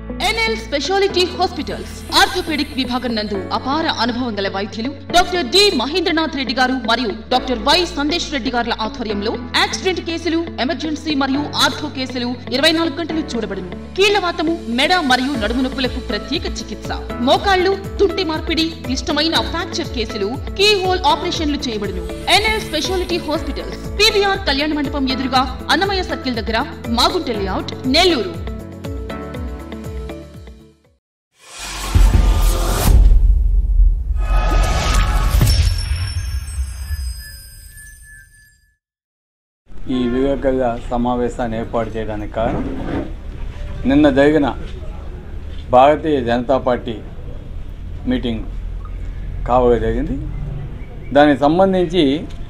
NL speciality hospitals orthopaedic విభాగం నందు అపార అనుభవం గల వైద్యులు డాక్టర్ డి మహేంద్రనాథ్ రెడ్డి గారు మరియు డాక్టర్ వై సందేశ్ రెడ్డి గారుల ఆధ్వర్యంలో యాక్సిడెంట్ కేసులు ఎమర్జెన్సీ మరియు ఆర్థో కేసులు ఇరవై నాలుగు గంటలు చూడబడును కీళ్లవాతము మెడ మరియు నడుము నొప్పులకు ప్రత్యేక చికిత్స మోకాళ్లు తుంటి మార్పిడి క్లిష్టమైన ఫ్రాక్చర్ కేసులు కీ హోల్ ఆపరేషన్లు చేయబడును ఎన్ఎల్ స్పెషాలిటీ హాస్పిటల్స్ పీవీఆర్ కళ్యాణ మండపం ఎదురుగా అన్నమయ్య సర్కిల్ దగ్గర మాగుంట లేఅవుట్ నెల్లూరు ఈ వివేకల సమావేశాన్ని ఏర్పాటు చేయడానికి కారణం నిన్న జరిగిన భారతీయ జనతా పార్టీ మీటింగ్ కావగా జరిగింది దానికి సంబంధించి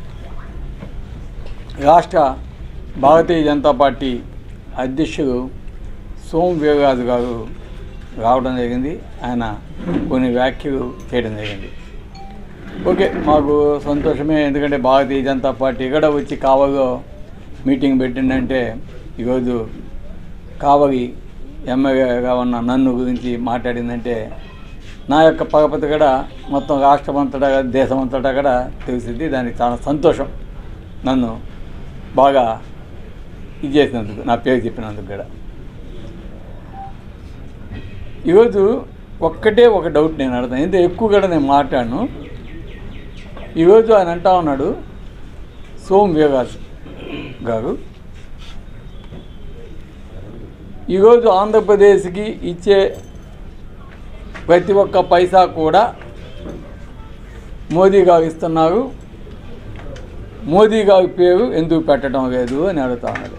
రాష్ట్ర భారతీయ జనతా పార్టీ అధ్యక్షుడు సోమ్ వీర్రాజు గారు రావడం జరిగింది ఆయన కొన్ని వ్యాఖ్యలు చేయడం జరిగింది ఓకే మాకు సంతోషమే ఎందుకంటే భారతీయ జనతా పార్టీ ఇక్కడ వచ్చి కావలో మీటింగ్ పెట్టిందంటే ఈరోజు కావలి ఎమ్మెల్యేగా ఉన్న నన్ను గురించి మాట్లాడిందంటే నా యొక్క పగపతి కూడా మొత్తం రాష్ట్రం అంతటా దేశం అంతటా కూడా తెలిసింది దానికి చాలా సంతోషం నన్ను బాగా ఇది చేసినందుకు నా పేరు చెప్పినందుకు కూడా ఈరోజు ఒక్కటే ఒక డౌట్ నేను అడతాను ఎంత ఎక్కువ కూడా నేను మాట్లాడను ఈరోజు ఆయన అంటా ఉన్నాడు సోమ్ వీర్రాజ్ గారు ఈరోజు ఆంధ్రప్రదేశ్కి ఇచ్చే ప్రతి ఒక్క పైసా కూడా మోదీ గారు ఇస్తున్నారు మోదీ గారి పేరు ఎందుకు పెట్టడం లేదు అని అడుగుతా ఉన్నాడు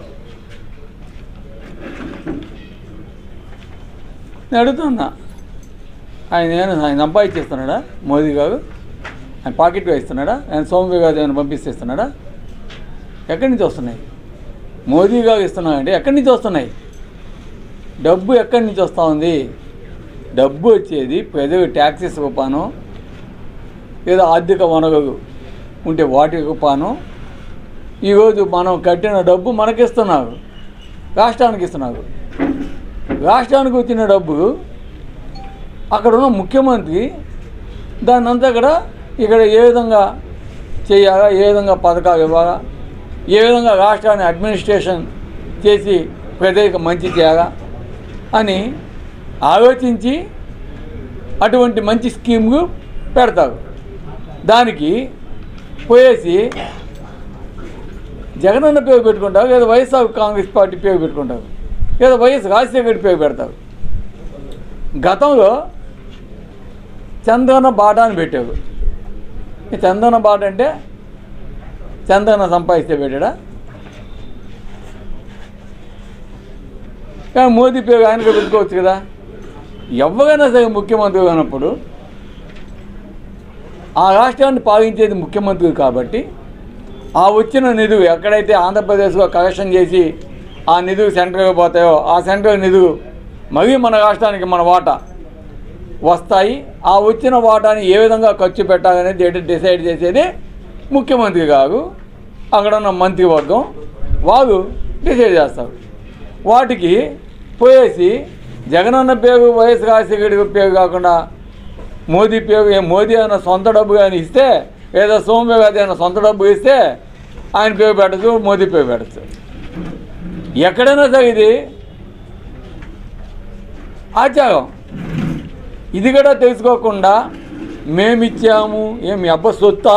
నేను అడుగుతున్నా ఆయన నేను ఆయన సంపాదించేస్తున్నాడా మోదీ గారు ఆయన పాకెట్ ఇస్తున్నాడా ఆయన సోమవీర్ గారు ఏమైనా పంపిస్తేస్తున్నాడా ఎక్కడి నుంచి వస్తున్నాయి మోదీ గారు ఇస్తున్నాడంటే ఎక్కడి నుంచి వస్తున్నాయి డబ్బు ఎక్కడి నుంచి వస్తూ ఉంది డబ్బు వచ్చేది ప్రజలు ట్యాక్సెస్ రూపాను లేదా ఆర్థిక వనరులు ఉంటే వాటి రూపాను ఈరోజు మనం కట్టిన డబ్బు మనకిస్తున్నారు రాష్ట్రానికి ఇస్తున్నారు రాష్ట్రానికి వచ్చిన డబ్బు అక్కడ ఉన్న ముఖ్యమంత్రి దాన్ని అంతా కూడా ఇక్కడ ఏ విధంగా చేయాలా ఏ విధంగా పథకాలు ఇవ్వాలా ఏ విధంగా రాష్ట్రాన్ని అడ్మినిస్ట్రేషన్ చేసి ప్రజలకు మంచి చేయాలా అని ఆలోచించి అటువంటి మంచి స్కీమ్లు పెడతారు దానికి పోయేసి జగనన్న పేరు పెట్టుకుంటారు లేదా వైఎస్ఆర్ కాంగ్రెస్ పార్టీ పేరు పెట్టుకుంటారు లేదా వైఎస్ రాజశేఖర రెడ్డి పేరు పెడతారు గతంలో చందన బాట అని పెట్టారు ఈ చందన బాట అంటే చందన సంపాదిస్తే పెట్టాడా కానీ మోదీ పేరు ఆయనకు పెట్టుకోవచ్చు కదా ఎవరైనా సరే ముఖ్యమంత్రి అయినప్పుడు ఆ రాష్ట్రాన్ని పాలించేది ముఖ్యమంత్రి కాబట్టి ఆ వచ్చిన నిధులు ఎక్కడైతే ఆంధ్రప్రదేశ్లో కలెక్షన్ చేసి ఆ నిధులు సెంట్రల్కి పోతాయో ఆ సెంట్రల్ నిధులు మళ్ళీ మన రాష్ట్రానికి మన వాటా వస్తాయి ఆ వచ్చిన వాటాని ఏ విధంగా ఖర్చు పెట్టాలనేది ఏంటి డిసైడ్ చేసేది ముఖ్యమంత్రి గారు అక్కడ ఉన్న మంత్రివర్గం వాళ్ళు డిసైడ్ చేస్తారు వాటికి పోయేసి జగనన్న పేరు వైఎస్ రాజశేఖర పేరు కాకుండా మోదీ పేరు ఏ మోదీ అయినా సొంత డబ్బు కానీ ఇస్తే లేదా సోమవారి గారి అయినా సొంత డబ్బు ఇస్తే ఆయన పేరు పెట్టచ్చు మోదీ పేరు పెట్టచ్చు ఎక్కడైనా సరే ఇది ఆచారం ఇది కూడా తెలుసుకోకుండా మేమిచ్చాము ఏమి అబ్బ సొత్తా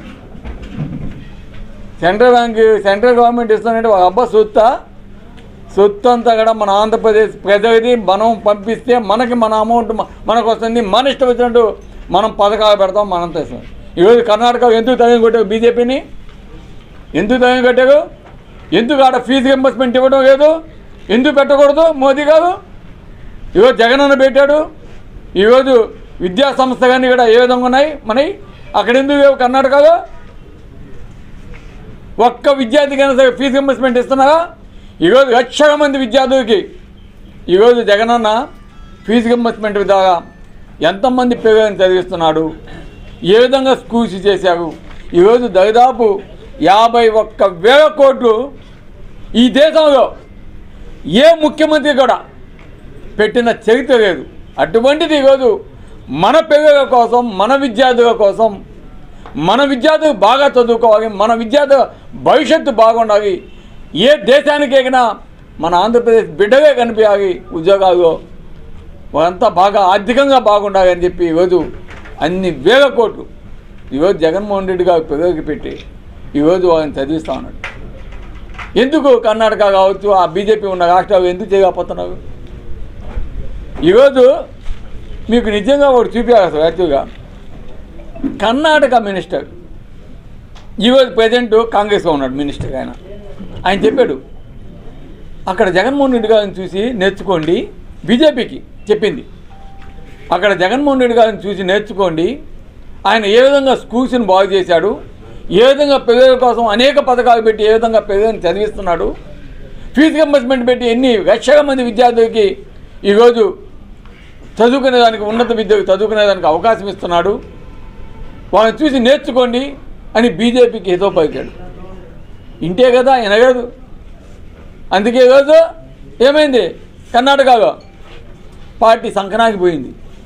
సెంట్రల్ బ్యాంక్ సెంట్రల్ గవర్నమెంట్ ఇస్తానంటే ఒక అబ్బ సొత్తా సొత్తు అంతా కూడా మన ఆంధ్రప్రదేశ్ ప్రజలది మనం పంపిస్తే మనకి మన అమౌంట్ మ- మనకు వస్తుంది మన ఇష్టం వచ్చినట్టు మనం పథకాలు పెడతాం మనం తెస్తాం ఈరోజు కర్ణాటక ఎందుకు తగిన కొట్టారు బీజేపీని ఎందుకు తగిన కట్టారు ఎందుకు ఆడ ఫీజు రింబర్స్మెంట్ ఇవ్వడం లేదు ఎందుకు పెట్టకూడదు మోదీ గారు ఈరోజు జగనన్న పెట్టాడు ఈరోజు విద్యా సంస్థ కానీ ఇక్కడ ఏ విధంగా ఉన్నాయి మనవి అక్కడ ఎందుకు లేవు కర్ణాటకలో ఒక్క విద్యార్థికైనా సరే ఫీజు రింబర్స్మెంట్ ఇస్తున్నారా ఈరోజు లక్షల మంది విద్యార్థులకి ఈరోజు జగనన్న ఫీజు రింబర్స్మెంట్ ద్వారా ఎంతమంది పిల్లలను చదివిస్తున్నాడు ఏ విధంగా స్కూల్స్ చేశారు ఈరోజు దాదాపు యాభై ఒక్క వేల కోట్లు ఈ దేశంలో ఏ ముఖ్యమంత్రి కూడా పెట్టిన చరిత్ర లేదు అటువంటిది ఈరోజు మన పిల్లల కోసం మన విద్యార్థుల కోసం మన విద్యార్థులు బాగా చదువుకోవాలి మన విద్యార్థుల భవిష్యత్తు బాగుండాలి ఏ దేశానికి ఎగినా మన ఆంధ్రప్రదేశ్ బిడ్డగా కనిపించాలి ఉద్యోగాలు వాళ్ళంతా బాగా ఆర్థికంగా బాగుండాలి అని చెప్పి ఈరోజు అన్ని వేల కోట్లు ఈరోజు జగన్మోహన్ రెడ్డి గారు పిల్లలకి పెట్టి ఈరోజు వాళ్ళని చదివిస్తా ఉన్నాడు ఎందుకు కర్ణాటక కావచ్చు ఆ బీజేపీ ఉన్న రాష్ట్రాలు ఎందుకు చేయకపోతున్నారు ఈరోజు మీకు నిజంగా ఒకటి చూపించాలి అసలు యాక్చువల్గా కర్ణాటక మినిస్టర్ ఈరోజు ప్రజెంట్ కాంగ్రెస్లో ఉన్నాడు మినిస్టర్ ఆయన ఆయన చెప్పాడు అక్కడ జగన్మోహన్ రెడ్డి గారిని చూసి నేర్చుకోండి బీజేపీకి చెప్పింది అక్కడ జగన్మోహన్ రెడ్డి గారిని చూసి నేర్చుకోండి ఆయన ఏ విధంగా స్కూల్స్ని బాగు చేశాడు ఏ విధంగా పిల్లల కోసం అనేక పథకాలు పెట్టి ఏ విధంగా పిల్లల్ని చదివిస్తున్నాడు ఫీజు కంబర్స్మెంట్ పెట్టి ఎన్ని లక్షల మంది విద్యార్థులకి ఈరోజు చదువుకునేదానికి ఉన్నత విద్యకు చదువుకునేదానికి అవకాశం ఇస్తున్నాడు వాళ్ళని చూసి నేర్చుకోండి అని బీజేపీకి హితో పలికాడు ఇంటే కదా ఎనగదు అందుకే రోజు ఏమైంది కర్ణాటకలో పార్టీ సంకనాకి పోయింది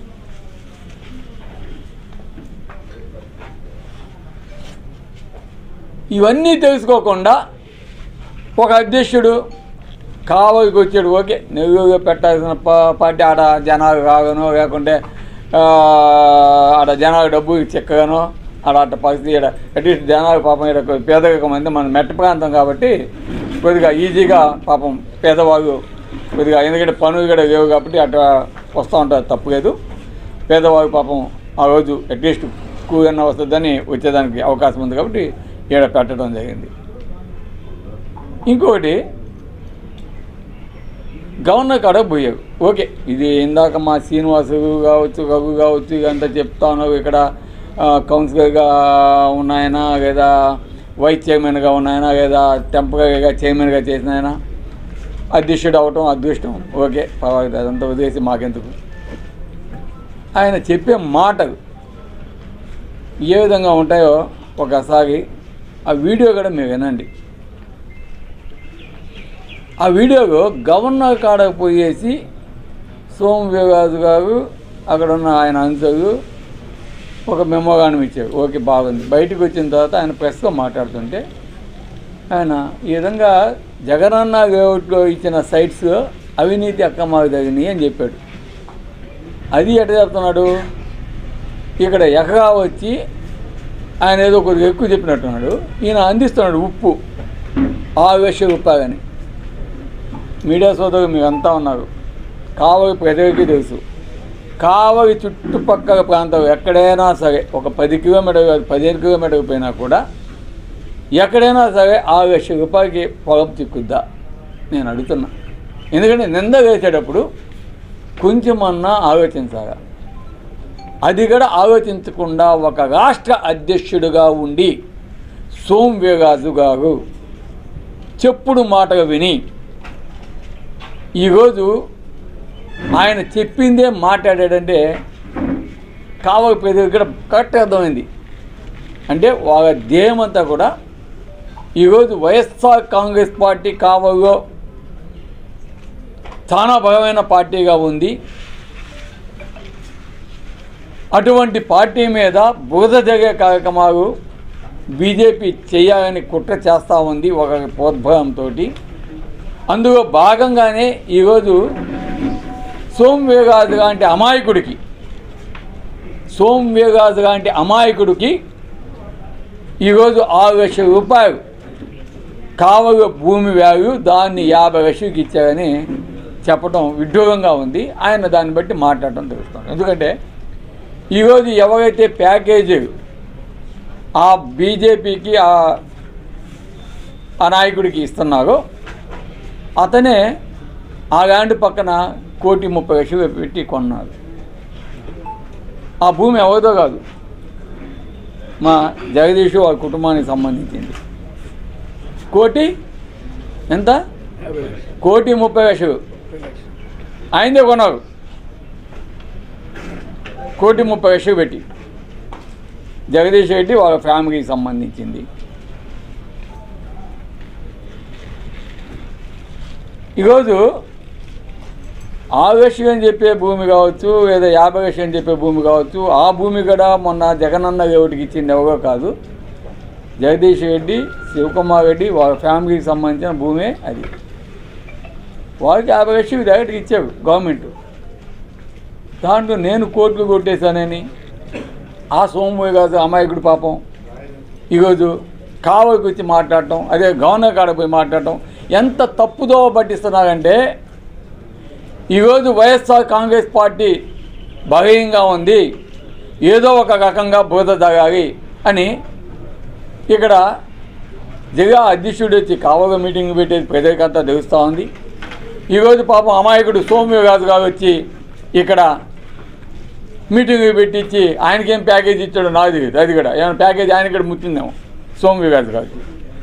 ఇవన్నీ తెలుసుకోకుండా ఒక అధ్యక్షుడు కావలికి వచ్చాడు ఓకే నెల్లూరుగా పెట్టాల్సిన పా- పార్టీ ఆడ జనాలు కాగనో లేకుంటే ఆ, ఆడ జనాలు డబ్బు చెక్కగానో ఆడ అట్ట పరిస్థితి ఈడ అట్లీస్ట్ జనాలు పాపం ఈడ కొద్ది పేదరికం మంది మన మెట్ట ప్రాంతం కాబట్టి కొద్దిగా ఈజీగా పాపం పేదవాళ్ళు కొద్దిగా ఎందుకంటే పనులు కూడా లేవు కాబట్టి అట్లా వస్తూ ఉంటారు తప్పు లేదు పేదవాళ్ళు పాపం ఆ రోజు అట్లీస్ట్ స్కూల్ అన్న వస్తుందని వచ్చేదానికి అవకాశం ఉంది కాబట్టి ఈడ పెట్టడం జరిగింది ఇంకొకటి గవర్నర్ కాడ పోయావు ఓకే ఇది ఇందాక మా శ్రీనివాసు కావచ్చు రఘు కావచ్చు ఇదంతా చెప్తా ఉన్నావు ఇక్కడ ఆ, కౌన్సిలర్గా ఉన్నాయనా లేదా వైస్ చైర్మన్గా ఉన్నాయనా లేదా టెంపరీగా చైర్మన్గా చేసిన ఆయన అధ్యక్షుడు అవటం అదృష్టం ఓకే పర్వాలేదు అదంతా వదిలేసి మాకెందుకు ఆయన చెప్పే మాటలు ఏ విధంగా ఉంటాయో ఒకసారి ఆ వీడియో కూడా మీరు వినండి ఆ వీడియోలో గవర్నర్ కాడకు పోయేసి సోమ వీర్రాజు గారు అక్కడ ఉన్న ఆయన అనుచరులు ఒక మెమోగానం ఇచ్చారు ఓకే బాగుంది బయటకు వచ్చిన తర్వాత ఆయన ప్రెస్తో మాట్లాడుతుంటే ఆయన ఈ విధంగా జగనన్న లేఅవుట్లో ఇచ్చిన సైట్స్ అవినీతి అక్రమాలు జరిగినాయి అని చెప్పాడు అది ఎట్ట చెప్తున్నాడు ఇక్కడ ఎకరా వచ్చి ఆయన ఏదో కొద్దిగా ఎక్కువ చెప్పినట్టున్నాడు ఈయన అందిస్తున్నాడు ఉప్పు ఆరు లక్షల రూపాయలని మీడియా సోదరులు మీరు అంతా ఉన్నారు కావలి ప్రజలకి తెలుసు కావలి చుట్టుపక్కల ప్రాంతం ఎక్కడైనా సరే ఒక పది కిలోమీటర్ కాదు పదిహేను కిలోమీటర్ పోయినా కూడా ఎక్కడైనా సరే ఆరు లక్షల రూపాయలకి పొలం చిక్కుద్దా నేను అడుగుతున్నా ఎందుకంటే నింద వేసేటప్పుడు కొంచెమన్నా ఆలోచించాలి అది కూడా ఆలోచించకుండా ఒక రాష్ట్ర అధ్యక్షుడిగా ఉండి సోమ్ వీర్రాజు గారు చెప్పుడు మాటలు విని ఈరోజు ఆయన చెప్పిందే మాట్లాడాడంటే కావలి ప్రజలకు కూడా కరెక్ట్ అర్థమైంది అంటే వాళ్ళ ధ్యేయమంతా కూడా ఈరోజు వైఎస్ఆర్ కాంగ్రెస్ పార్టీ కావలిలో చాలా బలమైన పార్టీగా ఉంది అటువంటి పార్టీ మీద బురద జరిగే కార్యక్రమాలు బీజేపీ చేయాలని కుట్ర చేస్తూ ఉంది ఒక ప్రోద్భవంతో అందులో భాగంగానే ఈరోజు సోమ్ వీర్రాజు లాంటి అమాయకుడికి సోమ్ వీర్రాజు లాంటి అమాయకుడికి ఈరోజు ఆరు లక్షల రూపాయలు కావలి భూమి వాల్యూ దాన్ని యాభై లక్షలకి ఇచ్చారని చెప్పడం విడ్డూరంగా ఉంది ఆయన దాన్ని బట్టి మాట్లాడటం తెలుస్తుంది ఎందుకంటే ఈరోజు ఎవరైతే ప్యాకేజీ ఆ బీజేపీకి ఆ ఆ నాయకుడికి ఇస్తున్నారో అతనే ఆ ల్యాండ్ పక్కన కోటి ముప్పై లక్షలు పెట్టి కొన్నారు ఆ భూమి ఎవరిదో కాదు మా జగదీష్ వాళ్ళ కుటుంబానికి సంబంధించింది కోటి ఎంత కోటి ముప్పై లక్షలు ఆయనదే కొన్నారు కోటి ముప్పై లక్షలు పెట్టి జగదీష్ రెడ్డి వాళ్ళ ఫ్యామిలీకి సంబంధించింది ఈరోజు ఆ విషయం చెప్పే భూమి కావచ్చు లేదా యాభై విషయం చెప్పే భూమి కావచ్చు ఆ భూమి కూడా మొన్న జగనన్న దేవుడికి ఇచ్చింది ఎవరో కాదు జగదీష్ రెడ్డి శివకుమార్ రెడ్డి వాళ్ళ ఫ్యామిలీకి సంబంధించిన భూమే అది వాళ్ళకి యాభై లక్షలు డైరెక్ట్గా ఇచ్చారు గవర్నమెంట్ దాంట్లో నేను కోర్టులు కొట్టేశానని ఆ సోమవారి గారు అమాయకుడు పాపం ఈరోజు కావలికి వచ్చి మాట్లాడటం అదే గవర్నర్ కాడ పోయి మాట్లాడటం ఎంత తప్పుదో పట్టిస్తున్నారంటే ఈరోజు వైఎస్ఆర్ కాంగ్రెస్ పార్టీ బలహీనంగా ఉంది ఏదో ఒక రకంగా బోధ తాగాలి అని ఇక్కడ జిల్లా అధ్యక్షుడు వచ్చి కావగా మీటింగ్ పెట్టేది ప్రజలకంతా తెలుస్తూ ఉంది ఈరోజు పాపం అమాయకుడు సోమ్యరాజు గారు వచ్చి ఇక్కడ మీటింగ్ పెట్టించి ఆయనకేం ప్యాకేజ్ ఇచ్చాడో నాకు తెలియదు అది కూడా ఏమైనా ప్యాకేజ్ ఆయన ఇక్కడ ముట్టిందేమో సోమ్యరాజు గారికి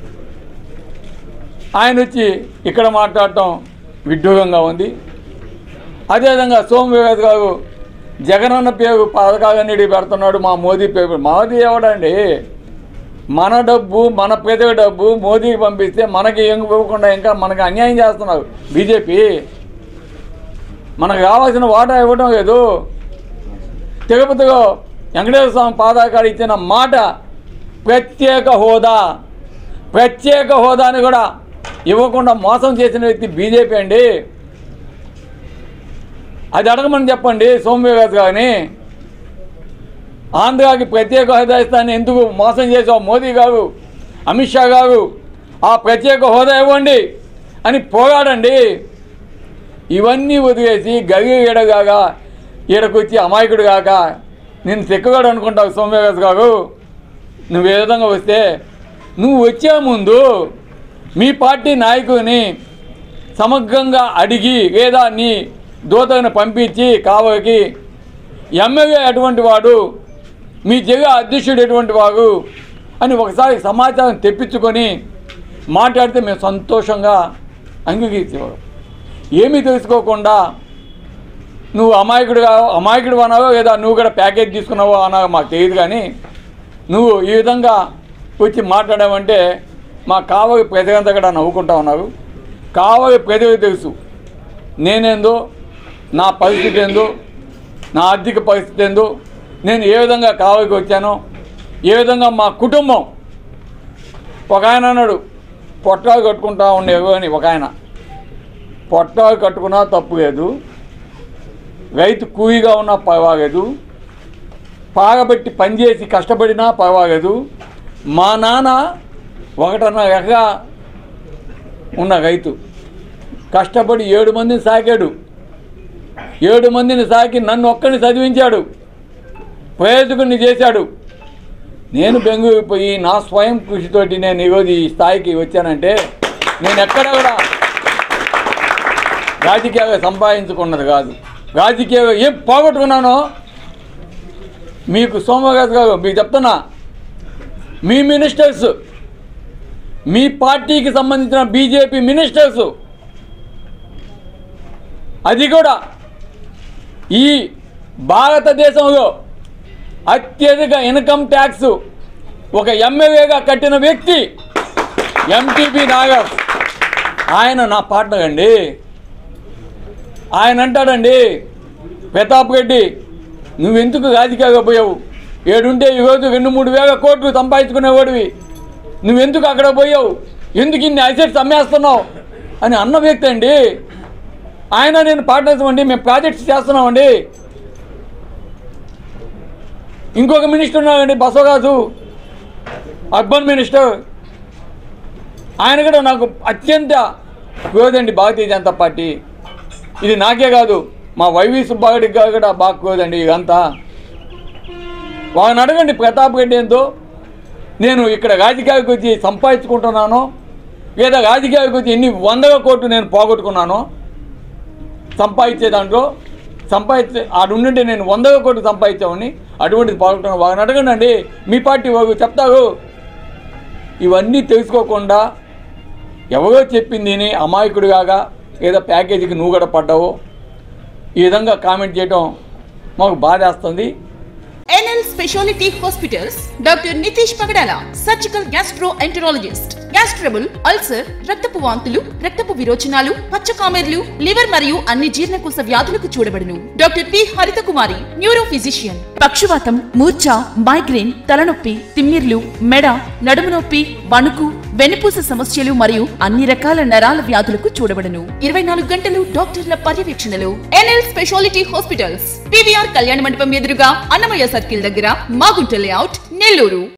ఆయన వచ్చి ఇక్కడ మాట్లాడటం విడ్డూరంగా ఉంది అదేవిధంగా సోమవీరాజు గారు జగనన్న పేరు పథకాలన్నిటి పెడుతున్నాడు మా మోదీ పేరు మోదీ ఎవడండి మన డబ్బు మన ప్రజల డబ్బు మోదీకి పంపిస్తే మనకి ఏం ఇవ్వకుండా ఇంకా మనకి అన్యాయం చేస్తున్నారు బీజేపీ మనకు కావాల్సిన వాటా ఇవ్వడం లేదు తిరుపతిలో వెంకటేశ్వర స్వామి పాదాకాడ ఇచ్చిన మాట ప్రత్యేక హోదా ప్రత్యేక హోదాని కూడా ఇవ్వకుండా మోసం చేసిన వ్యక్తి బీజేపీ అండి అది అడగమని చెప్పండి సోమవీరాజు గారిని ఆంధ్రాకి ప్రత్యేక హోదా ఇస్తానని ఎందుకు మోసం చేసావు మోదీ గారు అమిత్ షా గారు ఆ ప్రత్యేక హోదా ఇవ్వండి అని పోరాడండి ఇవన్నీ వదిలేసి గగి ఈడగాగా ఈడకొచ్చి అమాయకుడు కాక నేను చెక్కగాడు అనుకుంటావు సోమవీరాజు గారు నువ్వు ఏ విధంగా వస్తే నువ్వు వచ్చే ముందు మీ పార్టీ నాయకుని సమగ్రంగా అడిగి లేదా నీ దూతను పంపించి కావకి ఎమ్మెల్యే అటువంటి వాడు మీ జిల్లా అధ్యక్షుడు ఎటువంటి వాడు అని ఒకసారి సమాచారం తెప్పించుకొని మాట్లాడితే మేము సంతోషంగా అంగీకరించేవాడు ఏమీ తెలుసుకోకుండా నువ్వు అమాయకుడుగా అమాయకుడు అన్నావో లేదా నువ్వు కూడా ప్యాకేజ్ తీసుకున్నావో అన్నావో మాకు తెలియదు కానీ నువ్వు ఈ విధంగా వచ్చి మాట్లాడావంటే మా కావలి ప్రజలంతా కూడా నవ్వుకుంటా ఉన్నారు కావలి ప్రజలకు తెలుసు నేనేందో నా పరిస్థితి ఏందో నా ఆర్థిక పరిస్థితి ఏందో నేను ఏ విధంగా కావలికి వచ్చానో ఏ విధంగా మా కుటుంబం ఒక ఆయన అన్నాడు పొట్టాలు కట్టుకుంటా ఉండేవు అని ఒక ఆయన పొట్టాలు కట్టుకున్నా తప్పు లేదు రైతు కూయిగా ఉన్నా పర్వాలేదు పాగబెట్టి పనిచేసి కష్టపడినా పర్వాలేదు మా నాన్న ఒకటన్న ఎకరా ఉన్న రైతు కష్టపడి ఏడు మందిని సాకాడు ఏడు మందిని సాకి నన్ను ఒక్కడిని చదివించాడు ప్రయోజకుడిని చేశాడు నేను బెంగళూరు పోయి నా స్వయం కృషితోటి నేను ఈరోజు ఈ స్థాయికి వచ్చానంటే నేను ఎక్కడ కూడా రాజకీయాలు సంపాదించుకున్నది కాదు రాజకీయాలు ఏం పోగొట్టుకున్నానో మీకు సోమరాజు గారు మీకు చెప్తున్నా మీ మినిస్టర్స్ మీ పార్టీకి సంబంధించిన బీజేపీ మినిస్టర్స్ అది కూడా ఈ భారతదేశంలో అత్యధిక ఇన్కమ్ ట్యాక్స్ ఒక ఎమ్మెల్యేగా కట్టిన వ్యక్తి ఎంటీబీ నాగర్ ఆయన నా పార్ట్నర్ అండి ఆయన అంటాడండి ప్రతాప్ రెడ్డి నువ్వెందుకు రాజకీయాగా పోయావు ఏడుంటే ఈరోజు రెండు మూడు వేల కోట్లు సంపాదించుకునేవాడివి నువ్వెందుకు అక్కడ పోయావు ఎందుకు ఇన్ని అసెట్స్ అమ్మేస్తున్నావు అని అన్న వ్యక్తి అండి ఆయన నేను పార్ట్నర్స్ అండి మేము ప్రాజెక్ట్స్ చేస్తున్నామండి ఇంకొక మినిస్టర్ ఉన్నాడండి బసవరాజు అర్బన్ మినిస్టర్ ఆయన కూడా నాకు అత్యంత క్లోజ్ అండి భారతీయ జనతా పార్టీ ఇది నాకే కాదు మా వైవి సుబ్బారెడ్డికి గారు కూడా బాగా క్లోజ్ అండి ఇదంతా వాళ్ళని అడగండి ప్రతాప్ రెడ్డి ఏందో నేను ఇక్కడ రాజకీయాలకు వచ్చి సంపాదించుకుంటున్నాను లేదా రాజకీయాలకు వచ్చి ఎన్ని వందల కోట్లు నేను పోగొట్టుకున్నానో సంపాదించే దాంట్లో సంపాదించే ఆడుంటే నేను వందల కోట్లు సంపాదించామని అటువంటిది పోగొట్టుకున్నాను వాళ్ళని అడగండి అండి మీ పార్టీ వాళ్ళు చెప్తారు ఇవన్నీ తెలుసుకోకుండా ఎవరో చెప్పింది విని అమాయకుడిగా ఏదో ప్యాకేజీకి నువ్వు కూడా పడ్డావు ఈ విధంగా కామెంట్ చేయడం మాకు బాధేస్తుంది NLC speciality hospitals doctor Nitish Pagadala surgical gastroenterologist gas trouble ulcer రక్తపు వాంతులు రక్తపు విరోచనాలు పచ్చకామెర్లు లివర్ మరియు అన్ని జీర్ణకోశ వ్యాధులకు చూడబడును డాక్టర్ పి హరిత కుమారి న్యూరో ఫిజిషియన్ పక్షవాతం మూర్ఛ మైగ్రేన్ తలనొప్పి తిమ్మిర్లు మెడ నడుము నొప్పి వణుకు వెన్నుపూస సమస్యలు మరియు అన్ని రకాల నరాల వ్యాధులకు చూడబడును ఇరవై నాలుగు గంటలు డాక్టర్ల పర్యవేక్షణలో ఎన్ఎల్ స్పెషాలిటీ హాస్పిటల్స్ పివిఆర్ కళ్యాణ మండపం ఎదురుగా అన్నమయ్య సర్కిల్ దగ్గర మాగుంట లేఅవుట్ నెల్లూరు